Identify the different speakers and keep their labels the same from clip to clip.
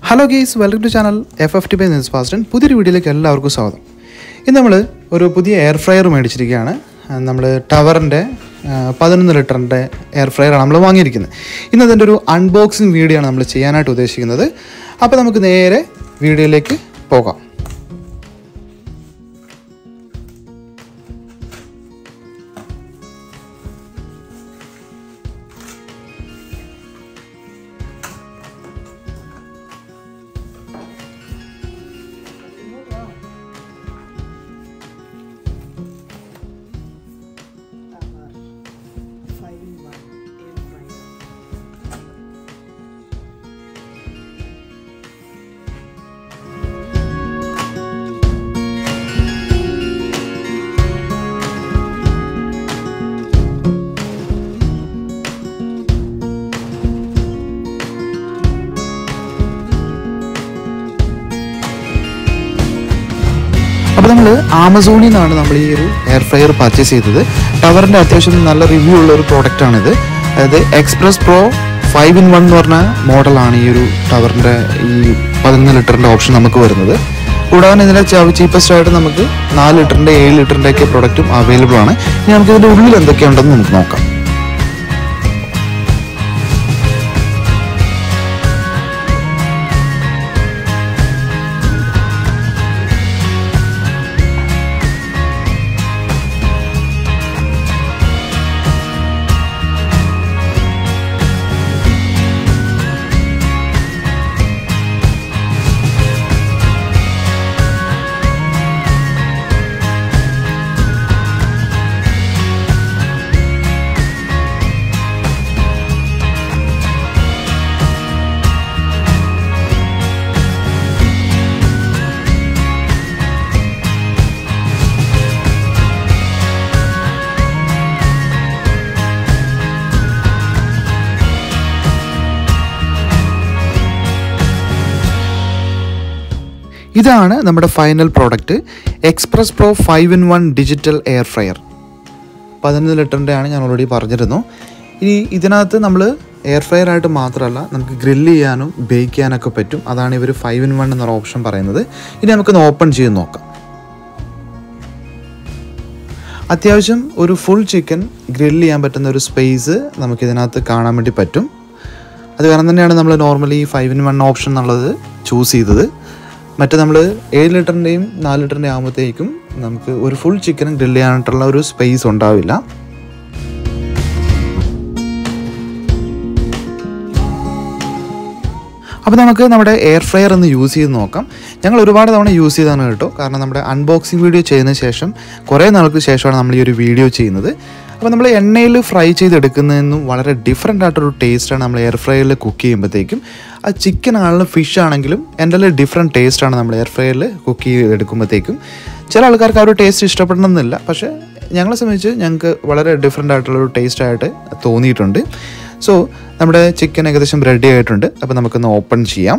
Speaker 1: Hello guys welcome to channel F F T by news fasten പുതിയൊരു വീഡിയോയിലേക്ക് എല്ലാവർക്കും സ്വാഗതം ഇന്ന് നമ്മൾ ഒരു പുതിയ എയർ ഫ്രയർ മേടിച്ചിരിക്കുകയാണ് നമ്മൾ ടവറിൻ്റെ പതിനൊന്ന് ലിറ്ററിൻ്റെ എയർ ഫ്രയറാണ് നമ്മൾ വാങ്ങിയിരിക്കുന്നത് ഇന്ന് അതിൻ്റെ ഒരു അൺബോക്സിങ് വീഡിയോ ആണ് നമ്മൾ ചെയ്യാനായിട്ട് ഉദ്ദേശിക്കുന്നത് അപ്പോൾ നമുക്ക് നേരെ വീഡിയോയിലേക്ക് പോകാം
Speaker 2: five in one air fryer.
Speaker 1: അപ്പോൾ നമ്മൾ ആമസോണിൽ നിന്നാണ് നമ്മൾ ഈ ഒരു എയർ ഫ്രയർ പർച്ചേസ് ചെയ്തത് ടവറിൻ്റെ അത്യാവശ്യം നല്ല റിവ്യൂ ഉള്ള ഒരു പ്രോഡക്റ്റ് ആണിത് അതായത് Express Pro five in one എന്ന് പറഞ്ഞ മോഡലാണ് ഈ ഒരു ടവറിൻ്റെ ഈ പതിനൊന്ന് ലിറ്ററിൻ്റെ ഓപ്ഷൻ നമുക്ക് വരുന്നത് കൂടാതെ ഇതിൻ്റെ ചീപ്പസ്റ്റ് ആയിട്ട് നമുക്ക് നാല് ലിറ്ററിൻ്റെ ഏഴ് ലിറ്ററിൻ്റെ ഒക്കെ പ്രോഡക്റ്റും അവൈലബിൾ ആണ് ഇനി നമുക്ക് ഇതിൻ്റെ ഉള്ളിൽ എന്തൊക്കെയുണ്ടെന്ന് നമുക്ക് നോക്കാം ഇതാണ് നമ്മുടെ final product Express Pro five in one digital air fryer പതിനൊന്ന് ലിറ്ററിൻ്റെ ആണ് ഞാൻ ഓൾറെഡി പറഞ്ഞിരുന്നു ഇനി ഇതിനകത്ത് നമ്മൾ എയർ ഫ്രയർ ആയിട്ട് മാത്രമല്ല നമുക്ക് ഗ്രില്ല് ചെയ്യാനും ബേക്ക് ചെയ്യാനൊക്കെ പറ്റും അതാണ് ഇവർ ഫൈവ് ഇൻ വൺ എന്നൊരു ഓപ്ഷൻ പറയുന്നത് ഇനി നമുക്കൊന്ന് ഓപ്പൺ ചെയ്ത് നോക്കാം അത്യാവശ്യം ഒരു ഫുൾ ചിക്കൻ ഗ്രില്ല് ചെയ്യാൻ പറ്റുന്ന ഒരു സ്പേസ് നമുക്ക് ഇതിനകത്ത് കാണാൻ വേണ്ടി പറ്റും അത് കാരണം തന്നെയാണ് നമ്മൾ normally five in one option എന്നുള്ളത് ചൂസ് ചെയ്തത് മറ്റേ നമ്മൾ ഏഴ് ലിറ്ററിൻ്റെയും നാല് ലിറ്ററിൻ്റെയും ആകുമ്പോഴത്തേക്കും നമുക്ക് ഒരു ഫുൾ ചിക്കൻ ഗ്രില്ല് ചെയ്യാനായിട്ടുള്ള ഒരു സ്പേസ് ഉണ്ടാവില്ല അപ്പോൾ നമുക്ക് നമ്മുടെ എയർ ഫ്രയർ ഒന്ന് യൂസ് ചെയ്ത് നോക്കാം ഞങ്ങൾ ഒരുപാട് തവണ യൂസ് ചെയ്താണ് കേട്ടോ കാരണം നമ്മുടെ അൺബോക്സിങ് വീഡിയോ ചെയ്തതിന് ശേഷം കുറേ നാൾക്ക് ശേഷമാണ് നമ്മൾ ഈ ഒരു വീഡിയോ ചെയ്യുന്നത് അപ്പോൾ നമ്മൾ എണ്ണയിൽ ഫ്രൈ ചെയ്തെടുക്കുന്നതിനും വളരെ ഡിഫറെൻ്റ് ആയിട്ടൊരു ടേസ്റ്റാണ് നമ്മൾ എയർ ഫ്രയറിൽ കുക്ക് ചെയ്യുമ്പോഴത്തേക്കും ആ ചിക്കൻ ആണെങ്കിലും ഫിഷ് ആണെങ്കിലും എൻ്റെ ഡിഫറെൻറ്റ് ടേസ്റ്റാണ് നമ്മൾ എയർ ഫ്രയറിൽ കുക്ക് ചെയ്തെടുക്കുമ്പോഴത്തേക്കും ചില ആൾക്കാർക്ക് ആ ഒരു ടേസ്റ്റ് ഇഷ്ടപ്പെടണമെന്നില്ല പക്ഷേ ഞങ്ങളെ സംബന്ധിച്ച് ഞങ്ങൾക്ക് വളരെ ഡിഫറെൻ്റ് ആയിട്ടുള്ളൊരു ടേസ്റ്റ് ആയിട്ട് തോന്നിയിട്ടുണ്ട് സോ നമ്മുടെ ചിക്കൻ ഏകദേശം റെഡി ആയിട്ടുണ്ട് അപ്പോൾ നമുക്കൊന്ന് ഓപ്പൺ ചെയ്യാം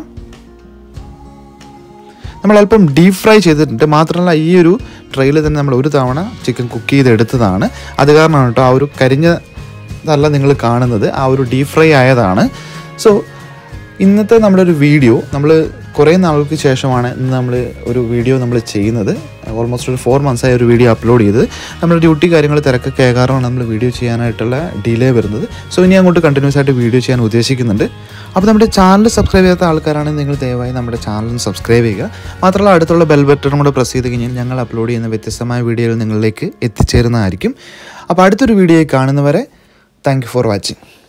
Speaker 1: നമ്മൾ അല്പം ഡീപ് ഫ്രൈ ചെയ്തിട്ടുണ്ട് മാത്രമല്ല ഈ ഒരു ട്രെയിൽ തന്നെ നമ്മൾ ഒരു തവണ ചിക്കൻ കുക്ക് ചെയ്തെടുത്തതാണ് അത് കാരണമാണ് കേട്ടോ ആ ഒരു കരിഞ്ഞതല്ല നിങ്ങൾ കാണുന്നത് ആ ഒരു ഡീപ് ഫ്രൈ ആയതാണ് സോ ഇന്നത്തെ നമ്മുടെ ഒരു വീഡിയോ നമ്മൾ കുറേ നാൾക്ക് ശേഷമാണ് ഇന്ന് നമ്മൾ ഒരു വീഡിയോ നമ്മൾ ചെയ്യുന്നത് ഓൾമോസ്റ്റ് ഒരു ഫോർ മന്ത്സ് ആയ ഒരു വീഡിയോ അപ്ലോഡ് ചെയ്ത് നമ്മുടെ ഡ്യൂട്ടി കാര്യങ്ങൾ തിരക്കൊക്കെ കാരണമാണ് നമ്മൾ വീഡിയോ ചെയ്യാനായിട്ടുള്ള ഡിലേ വരുന്നത് സോ ഇനി അങ്ങോട്ട് കണ്ടിന്യൂസ് ആയിട്ട് വീഡിയോ ചെയ്യാൻ ഉദ്ദേശിക്കുന്നുണ്ട് അപ്പോൾ നമ്മുടെ ചാനൽ സബ്സ്ക്രൈബ് ചെയ്യാത്ത ആൾക്കാരാണെങ്കിൽ നിങ്ങൾ ദയവായി നമ്മുടെ ചാനൽ സബ്സ്ക്രൈബ് ചെയ്യുക മാത്രമല്ല അടുത്തുള്ള ബെൽ ബട്ടൺ കൂടെ പ്രസ് ചെയ്ത് കഴിഞ്ഞാൽ ഞങ്ങൾ അപ്ലോഡ് ചെയ്യുന്ന വ്യത്യസ്തമായ വീഡിയോകൾ നിങ്ങളിലേക്ക് എത്തിച്ചേരുന്നതായിരിക്കും അപ്പോൾ അടുത്തൊരു വീഡിയോ കാണുന്നവരെ താങ്ക് യു ഫോർ വാച്ചിങ്